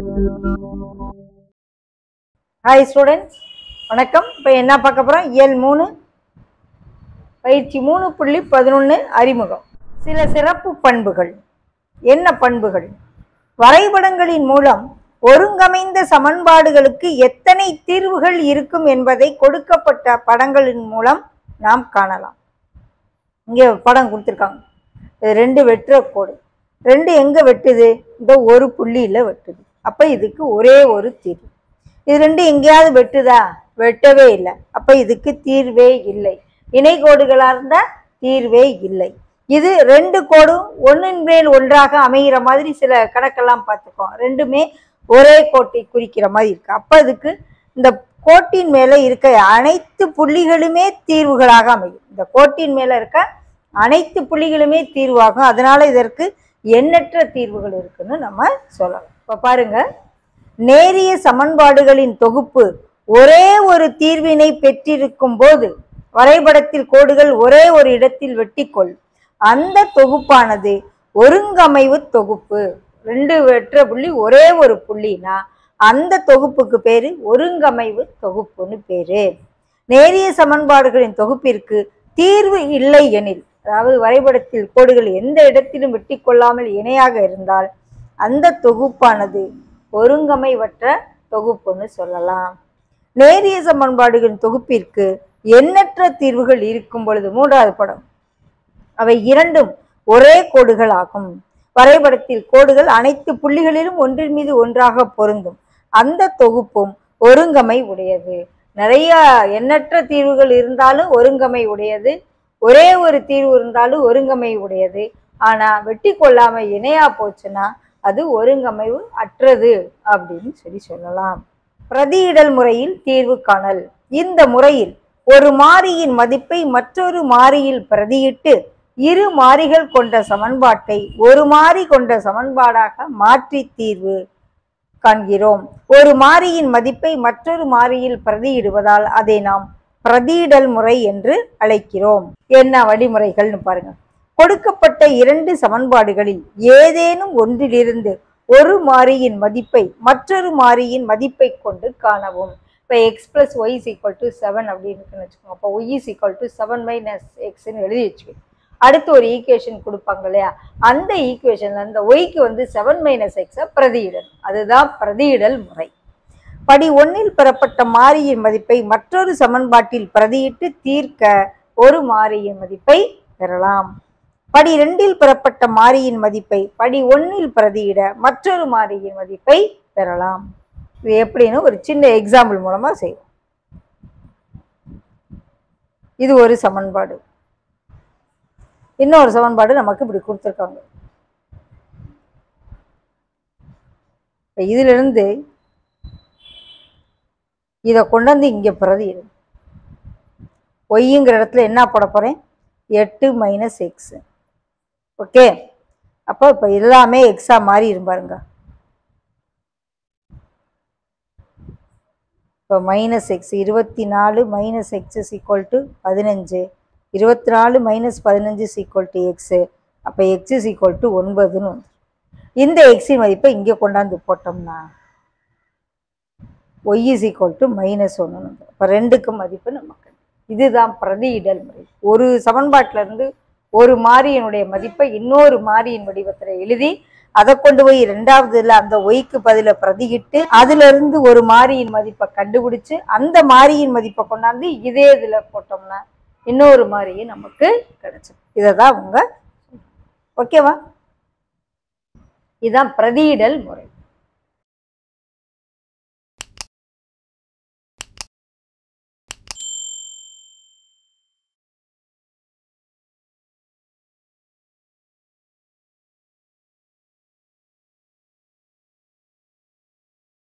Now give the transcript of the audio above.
hi students வணக்கம் இப்போ என்ன பார்க்க போகிறோம் இயல் மூணு பயிற்சி மூணு புள்ளி பதினொன்று அறிமுகம் சில சிறப்பு பண்புகள் என்ன பண்புகள் வரைபடங்களின் மூலம் ஒருங்கமைந்த சமன்பாடுகளுக்கு எத்தனை தீர்வுகள் இருக்கும் என்பதை கொடுக்கப்பட்ட படங்களின் மூலம் நாம் காணலாம் இங்கே படம் கொடுத்துருக்காங்க இது ரெண்டு வெட்டுற கோடு ரெண்டு எங்கே வெட்டுது இந்த ஒரு புள்ளியில் வெட்டுது அப்போ இதுக்கு ஒரே ஒரு தீர்வு இது ரெண்டு எங்கேயாவது வெட்டுதா வெட்டவே இல்லை அப்போ இதுக்கு தீர்வே இல்லை இணை கோடுகளாக இருந்தால் தீர்வே இல்லை இது ரெண்டு கோடும் ஒன்றின் மேல் ஒன்றாக அமைகிற மாதிரி சில கணக்கெல்லாம் பார்த்துக்கோம் ரெண்டுமே ஒரே கோட்டை குறிக்கிற மாதிரி இருக்கு அப்போ இதுக்கு இந்த கோட்டின் மேலே இருக்க அனைத்து புள்ளிகளுமே தீர்வுகளாக அமையும் இந்த கோட்டின் மேலே இருக்க அனைத்து புள்ளிகளுமே தீர்வாகும் அதனால இதற்கு எண்ணற்ற தீர்வுகள் இருக்குன்னு நம்ம சொல்லலாம் இப்போ பாருங்க நேரிய சமன்பாடுகளின் தொகுப்பு ஒரே ஒரு தீர்வினை பெற்றிருக்கும் போது வரைபடத்தில் கோடுகள் ஒரே ஒரு இடத்தில் வெட்டிக்கொள் அந்த தொகுப்பானது ஒருங்கமைவு தொகுப்பு ரெண்டு வெற்ற புள்ளி ஒரே ஒரு புள்ளினா அந்த தொகுப்புக்கு பேரு ஒருங்கமைவு தொகுப்புன்னு பேரு நேரிய சமன்பாடுகளின் தொகுப்பிற்கு தீர்வு இல்லை எனில் அதாவது வரைபடத்தில் கோடுகள் எந்த இடத்திலும் வெட்டி கொள்ளாமல் இணையாக இருந்தால் அந்த தொகுப்பானது ஒருங்கமைவற்ற தொகுப்புன்னு சொல்லலாம் நேரிய சமன்பாடுகளின் தொகுப்பிற்கு எண்ணற்ற தீர்வுகள் இருக்கும் பொழுது மூன்றாவது படம் அவை இரண்டும் ஒரே கோடுகள் ஆகும் வரைபடத்தில் கோடுகள் அனைத்து புள்ளிகளிலும் ஒன்றின் மீது ஒன்றாக பொருந்தும் அந்த தொகுப்பும் ஒருங்கமை உடையது நிறைய எண்ணற்ற தீர்வுகள் இருந்தாலும் ஒருங்கமை உடையது ஒரே ஒரு தீர்வு இருந்தாலும் ஒருங்கமை உடையது ஆனா வெட்டி கொள்ளாம இணையா போச்சுன்னா அது ஒருங்கமைவு அற்றது அப்படின்னு சொல்லி சொல்லலாம் பிரதியிடல் முறையில் தீர்வு காணல் இந்த முறையில் ஒரு மாறியின் மதிப்பை மற்றொரு மாறியில் பிரதியிட்டு இரு மாறிகள் கொண்ட சமன்பாட்டை ஒரு மாறி கொண்ட சமன்பாடாக மாற்றி தீர்வு காண்கிறோம் ஒரு மாறியின் மதிப்பை மற்றொரு மாறியில் பிரதியிடுவதால் அதை நாம் பிரதியிடல் முறை என்று அழைக்கிறோம் என்ன வழிமுறைகள்னு பாருங்க கொடுக்கப்பட்ட இரண்டு சமன்பாடுகளில் ஏதேனும் ஒன்றிலிருந்து ஒரு மாறியின் மதிப்பை மற்றொரு மாறியின் மதிப்பை கொண்டு காணவும் இப்போ X plus Y is equal to seven அப்படின்னு இருக்குன்னு வச்சுக்கோங்க அப்போ Y is equal to seven minus எக்ஸ்ன்னு எழுதி வச்சுக்கோங்க அடுத்து ஒரு ஈக்குவேஷன் கொடுப்பாங்க இல்லையா அந்த ஈக்குவேஷன்ல அந்த ஒய்க்கு வந்து செவன் மைனஸ் எக்ஸை பிரதியிடல் அதுதான் பிரதியிடல் முறை படி ஒன்றில் பெறப்பட்ட மாறியின் மதிப்பை மற்றொரு சமன்பாட்டில் பிரதியிட்டு தீர்க்க ஒரு மாறியின் மதிப்பை பெறலாம் படி ரெண்டில் பெறப்பட்ட மாறியின் மதிப்பை படி ஒன்றில் பிரதியிட மற்றொரு மாறியின் மதிப்பை பெறலாம் இது எப்படின்னு ஒரு சின்ன எக்ஸாம்பிள் மூலமா செய்வோம் இது ஒரு சமன்பாடு இன்னொரு சமன்பாடு நமக்கு இப்படி கொடுத்துருக்காங்க இப்ப இதுல இருந்து இதை கொண்டு வந்து இங்கே பிரதியிடு ஒய்ங்கிற இடத்துல என்ன போட போகிறேன் எட்டு மைனஸ் எக்ஸு ஓகே அப்போ இப்போ எல்லாமே எக்ஸா மாறி இருப்பாருங்க இப்போ மைனஸ் எக்ஸ் இருபத்தி நாலு minus X is equal to பதினஞ்சு இருபத்தி நாலு மைனஸ் பதினஞ்சு இஸ் ஈக்குவல் டு எக்ஸு அப்போ எக்ஸ் இஸ் ஈக்குவல் டு ஒன்பதுன்னு வந்து இந்த எக்ஸின் மதிப்பை இங்கே கொண்டாந்து போட்டோம்னா Y is equal to minus ஒன்று இப்போ ரெண்டுக்கு மதிப்பு நமக்கு இதுதான் பிரதியிடல் முறை ஒரு சமன்பாட்டில இருந்து ஒரு மாறியினுடைய மதிப்பை இன்னொரு மாறியின் வடிவத்தில் எழுதி அதை கொண்டு போய் ரெண்டாவதுல அந்த ஒய்க்கு பதில பிரதியிட்டு அதுல இருந்து ஒரு மாறியின் மதிப்பை கண்டுபிடிச்சு அந்த மாறியின் மதிப்பை கொண்டாந்து இதே இதுல போட்டோம்னா இன்னொரு மாறியை நமக்கு கிடைச்சிடும் இதை தான் அவங்க ஓகேவா இதுதான் பிரதியிடல் முறை